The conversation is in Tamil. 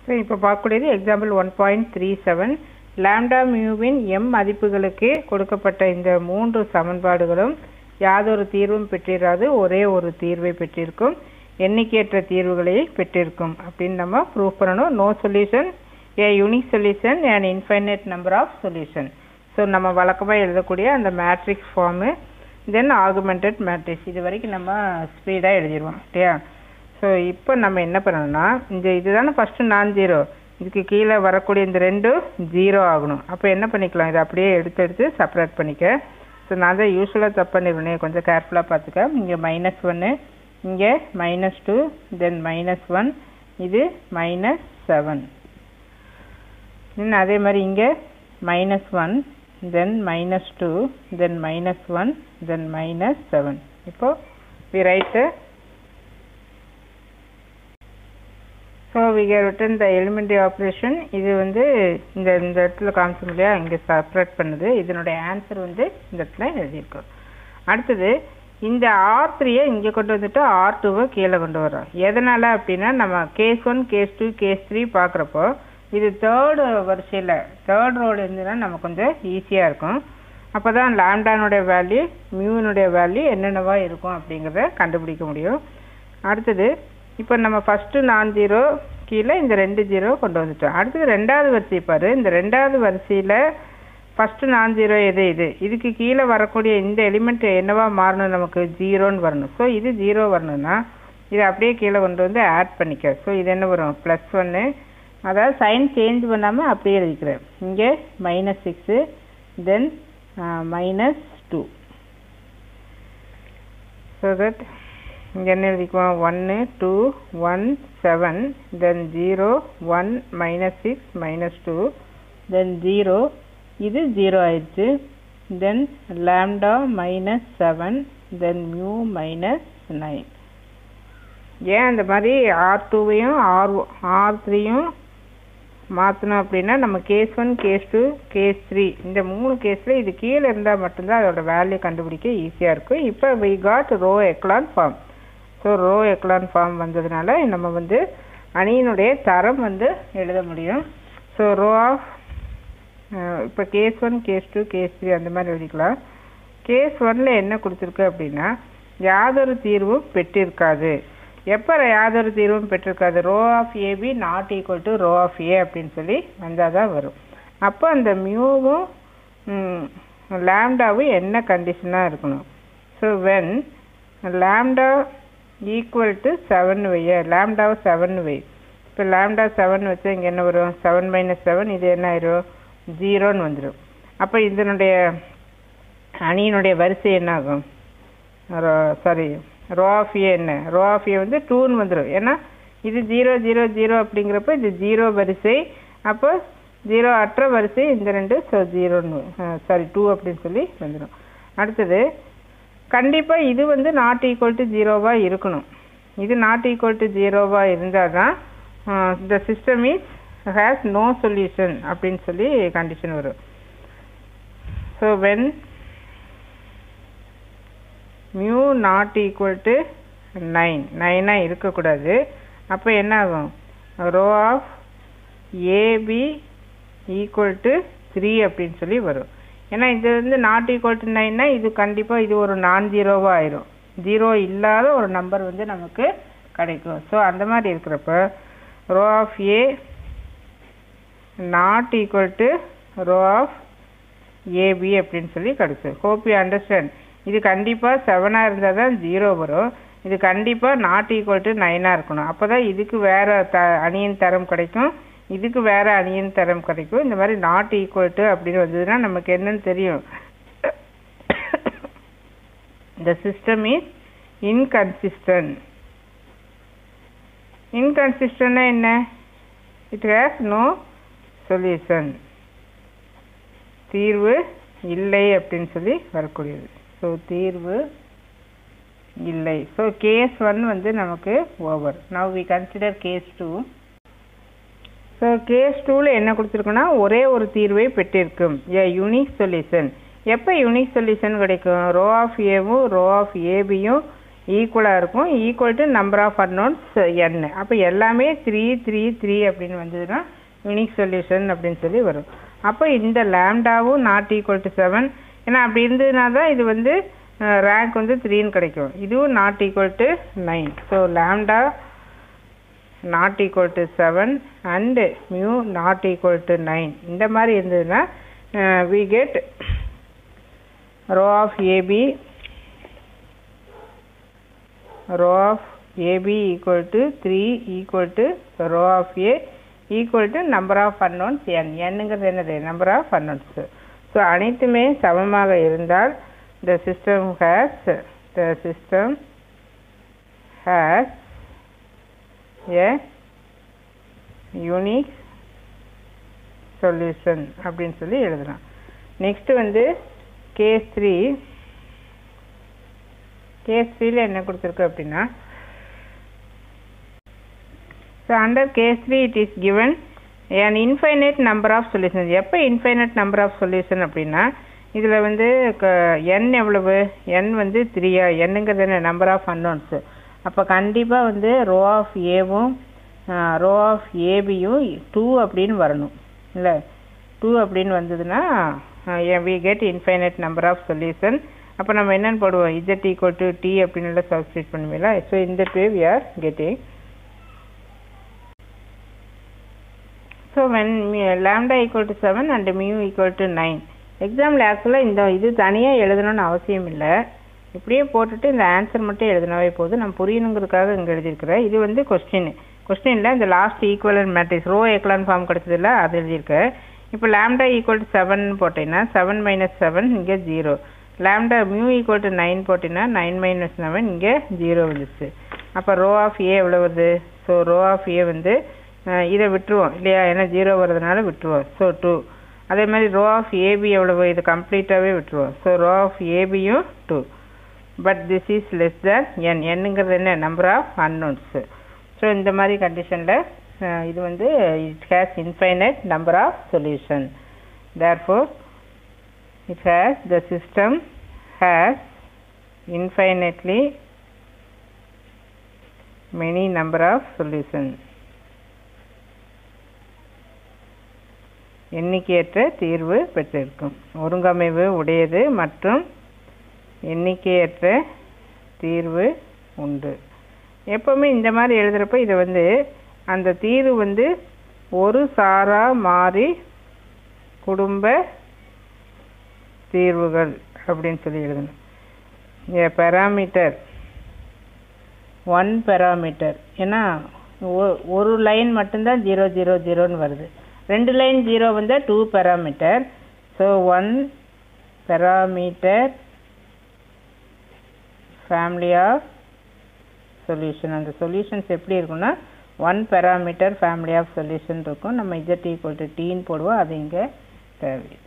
ஸோ இப்போ பார்க்கக்கூடியது example one point three seven lambda மியூவின் எம் மதிப்புகளுக்கு கொடுக்கப்பட்ட இந்த மூன்று சமன்பாடுகளும் யாதொரு தீர்வும் பெற்றிராது ஒரே ஒரு தீர்வை பெற்றிருக்கும் எண்ணிக்கையற்ற தீர்வுகளை பெற்றிருக்கும் அப்படின்னு நம்ம ப்ரூவ் பண்ணணும் no solution a unique solution and infinite number of solution so நம்ம வழக்கமாக எழுதக்கூடிய அந்த matrix form then augmented matrix இது வரைக்கும் நம்ம ஸ்பீடாக எழுதிடுவோம் இல்லையா ஸோ இப்போ நம்ம என்ன பண்ணணும்னா இந்த இதுதானே ஃபஸ்ட்டு நான் ஜீரோ இதுக்கு கீழே வரக்கூடிய இந்த ரெண்டும் ஜீரோ ஆகணும் அப்போ என்ன பண்ணிக்கலாம் இதை அப்படியே எடுத்து எடுத்து செப்பரேட் பண்ணிக்க ஸோ நான் தான் யூஸ்வலாக தப்பு பண்ணிடுவேன் கொஞ்சம் கேர்ஃபுல்லாக பார்த்துக்க இங்கே மைனஸ் ஒன்று இங்கே minus two then minus one இது மைனஸ் செவன் இன்னும் அதே மாதிரி இங்கே minus one then minus two then minus one then minus seven இப்போ we write so we care written the elementary operation இது வந்து இந்த இந்த இடத்துல காமிச்சோம் இல்லையா இங்கே செப்பரேட் பண்ணுது இதனுடைய ஆன்சர் வந்து இந்த இடத்துல எழுதியிருக்கோம் அடுத்தது இந்த ஆர் த்ரீயை இங்கே கொண்டு வந்துட்டு ஆர் டூவை கீழே கொண்டு வரோம் எதனால் அப்படின்னா நம்ம case one case two case three பார்க்குறப்போ இது தேர்டு வரிசையில் தேர்ட் ரோல் இருந்ததுன்னா நம்ம கொஞ்சம் ஈஸியாக இருக்கும் அப்போ தான் லேம்டானுடைய வேல்யூ மியூனுடைய வேல்யூ என்னென்னவா இருக்கும் அப்படிங்கிறத கண்டுபிடிக்க முடியும் அடுத்தது இப்போ நம்ம ஃபஸ்ட்டு நான் ஜீரோ கீழே இந்த ரெண்டு ஜீரோ கொண்டு வந்துட்டோம் அடுத்தது ரெண்டாவது வரிசை பாரு இந்த ரெண்டாவது வரிசையில் ஃபஸ்ட்டு நான் ஜீரோ எது இது இதுக்கு கீழே வரக்கூடிய இந்த எலிமெண்ட் என்னவா மாறணும் நமக்கு ஜீரோன்னு வரணும் ஸோ இது ஜீரோ வரணும்னா இதை அப்படியே கீழே கொண்டு வந்து ஆட் பண்ணிக்க ஸோ இது என்ன வரும் ப்ளஸ் ஒன்று அதாவது சைன் சேஞ்ச் பண்ணாமல் அப்படியே எழுதிக்கிறேன் இங்கே minus six then minus two so that இங்கே என்ன எழுதிக்குவோம் ஒன்று two one seven then zero one minus six minus two then zero இது ஜீரோ ஆயிடுச்சு then lambda minus seven then mu minus nine ஏன் அந்த மாதிரி ஆர் டூவையும் ஆர் ஆர் த்ரீயும் மாற்றணும் அப்படின்னா நம்ம case one case two case three இந்த மூணு கேஸில் இது கீழே இருந்தால் மட்டும்தான் அதோட வேல்யூ கண்டுபிடிக்க ஈஸியாக இருக்கும் இப்போ we got row echelon form so row echelon form வந்ததுனால நம்ம வந்து அணியினுடைய தரம் வந்து எழுத முடியும் ஸோ ரோ ஆஃப் இப்போ case one case two case three அந்த மாதிரி எழுதிக்கலாம் கேஸ் ஒனில் என்ன கொடுத்துருக்கு அப்படின்னா யாதொரு தீர்வும் பெற்றிருக்காது எப்போ யாதொரு தீர்வும் பெற்றிருக்காது rho of AB not equal to rho of A அப்படின்னு சொல்லி வந்தால் தான் வரும் அப்போ அந்த மியூவும் லேம்டாவும் என்ன கண்டிஷனாக இருக்கணும் so when lambda equal to seven வைய லேம்டாவை செவன் வை இப்போ லேம்டா செவன் வச்சா இங்கே என்ன வரும் செவன் மைனஸ் செவன் இது என்ன ஆயிரும் ஜீரோன்னு வந்துடும் அப்போ இதனுடைய அணியினுடைய வரிசை என்ன ஆகும் சாரி ரோ ஆஃப் ஏ என்ன ரோ ஆஃப் ஏ வந்து டூன்னு வந்துடும் ஏன்னா இது ஜீரோ ஜீரோ ஜீரோ அப்படிங்கிறப்ப இது ஜீரோ வரிசை அப்போ ஜீரோ அற்ற வரிசை இந்த ரெண்டு ஸோ ஜீரோன்னு சாரி டூ அப்படின்னு சொல்லி வந்துடும் அடுத்தது கண்டிப்பாக இது வந்து நாட் ஈக்குவல் டு ஜீரோவாக இருக்கணும் இது நாட் ஈக்குவல் டு ஜீரோவாக இருந்தால் தான் the system is has no solution அப்படின்னு சொல்லி கண்டிஷன் வரும் so when mu not equal to nine நைனாக இருக்கக்கூடாது அப்போ என்ன ஆகும் rho of AB equal to three அப்படின்னு சொல்லி வரும் ஏன்னா இது வந்து நாட் ஈக்குவல் டு நைன்னா இது கண்டிப்பாக இது ஒரு நான் ஜீரோவாக ஆயிரும் ஜீரோ இல்லாத ஒரு நம்பர் வந்து நமக்கு கிடைக்கும் ஸோ அந்த மாதிரி இருக்கிறப்ப rho of A not equal to rho of AB அப்படின்னு சொல்லி கிடைக்கும் ஹோப் யூ அண்டர்ஸ்டாண்ட் இது கண்டிப்பாக செவனாக இருந்தால் தான் ஜீரோ வரும் இது கண்டிப்பாக நாட் ஈக்குவல் டு நைனாக இருக்கணும் அப்போ தான் இதுக்கு வேறு த அணியின் தரம் கிடைக்கும் இதுக்கு வேறு அணியின் தரம் கிடைக்கும் இந்த மாதிரி நாட் ஈக்குவல் டு அப்படின்னு வந்ததுன்னா நமக்கு என்னன்னு தெரியும் இந்த சிஸ்டம் இஸ் இன்கன்சிஸ்டன்ட் இன்கன்சிஸ்டன்னா என்ன இட் ஹேஸ் நோ சொல்யூஷன் தீர்வு இல்லை அப்படின்னு சொல்லி வரக்கூடியது ஸோ தீர்வு இல்லை ஸோ கேஸ் ஒன் வந்து நமக்கு over now we consider case two so case டூவில் என்ன கொடுத்துருக்குன்னா ஒரே ஒரு தீர்வை பெற்றிருக்கும் ஏ யூனிக் சொல்யூஷன் எப்போ யூனிக் சொல்யூஷன் கிடைக்கும் ரோ ஆஃப் ஏவும் ரோ ஆஃப் ஏபியும் ஈக்குவலாக இருக்கும் equal to number of unknowns N அப்போ எல்லாமே த்ரீ த்ரீ த்ரீ அப்படின்னு வந்ததுன்னா யூனிக் சொல்யூஷன் அப்படின்னு சொல்லி வரும் அப்போ இந்த லேம்டாவும் நாட் ஈக்குவல் டு செவன் ஏன்னா அப்படி இருந்ததுனா தான் இது வந்து ரேங்க் வந்து த்ரீன்னு கிடைக்கும் இதுவும் not equal to nine so lambda not equal to seven and mu not equal to nine இந்த மாதிரி இருந்ததுன்னா we get rho of AB rho of AB equal to three equal to rho of A equal to number of unknowns N என்னங்கிறது என்னது நம்பர் ஆஃப் அன்னோன்ஸு ஸோ அனைத்துமே சமமாக இருந்தால் the system has the system has a unique solution அப்படின்னு சொல்லி எழுதலாம் நெக்ஸ்ட் வந்து கேஸ் த்ரீ கேஸ் த்ரீல என்ன கொடுத்துருக்கு அப்படின்னா so under case three it is given an infinite number of solutions எப்போ infinite number of solution அப்படின்னா இதில் வந்து n எவ்வளவு n வந்து த்ரீயா என்னங்கிறது என்ன நம்பர் ஆஃப் அன்னோன்ஸு அப்போ கண்டிப்பாக வந்து ரோ ஆஃப் ஏவும் ரோ ஆஃப் ஏபியும் டூ அப்படின்னு வரணும் இல்லை டூ அப்படின்னு வந்ததுன்னா we get infinite number of solution அப்போ நம்ம என்னென்னு போடுவோம் இஜட் ஈக்குவல் டு டி அப்படின்னு சப்ஸ்டியூட் பண்ணுவீங்களா ஸோ இந்த way we are getting so when lambda equal to seven and mu equal to nine எக்ஸாமில் ஆக்சுவலாக இந்த இது தனியாக எழுதணும்னு அவசியம் இல்லை இப்படியே போட்டுட்டு இந்த ஆன்சர் மட்டும் எழுதினாவே போதும் நான் புரியணுங்கிறதுக்காக இங்கே எழுதியிருக்கிறேன் இது வந்து கொஸ்டின் கொஸ்டினில் இந்த last equivalent matrix row echelon form கிடச்சதில்ல அது எழுதியிருக்கேன் இப்போ லேம்டா ஈக்குவல் டு செவன் போட்டீங்கன்னா செவன் மைனஸ் செவன் இங்கே zero lambda mu equal to nine போட்டிங்கன்னா நைன் மைனஸ் செவன் இங்கே ஜீரோ வந்துச்சு அப்போ ரோ ஆஃப் ஏ எவ்வளோ வருது ஸோ ரோ ஆஃப் ஏ வந்து இதை விட்டுருவோம் இல்லையா ஏன்னா ஜீரோ வர்றதுனால விட்டுருவோம் ஸோ டூ அதே மாதிரி ரோ ஆஃப் ஏபி எவ்வளவு இது கம்ப்ளீட்டாகவே விட்டுருவோம் ஸோ ரோ ஆஃப் ஏபியும் two but this is less than n என்னங்கிறது என்ன நம்பர் ஆஃப் அன்னோன்ஸு ஸோ இந்த மாதிரி கண்டிஷனில் இது வந்து it has infinite number of solution therefore it has the system has infinitely many number of solutions எண்ணிக்கையற்ற தீர்வு பெற்றிருக்கும் ஒருங்கமைவு உடையது மற்றும் எண்ணிக்கையற்ற தீர்வு உண்டு எப்போவுமே இந்த மாதிரி எழுதுகிறப்ப இதை வந்து அந்த தீர்வு வந்து ஒரு சாரா மாறி குடும்ப தீர்வுகள் அப்படின்னு சொல்லி எழுதணும் ஏ பெராமீட்டர் ஒன் பெராமீட்டர் ஏன்னா ஒரு லைன் மட்டும்தான் ஜீரோ ஜீரோ ஜீரோன்னு வருது ரெண்டு லைன் ஜீரோ வந்தால் two parameter so one parameter family of solution அந்த சொல்யூஷன்ஸ் எப்படி இருக்குன்னா one parameter family of solution இருக்கும் நம்ம இஜட் ஈக்குவல் டு டீன்னு போடுவோம் அது இங்கே தேவை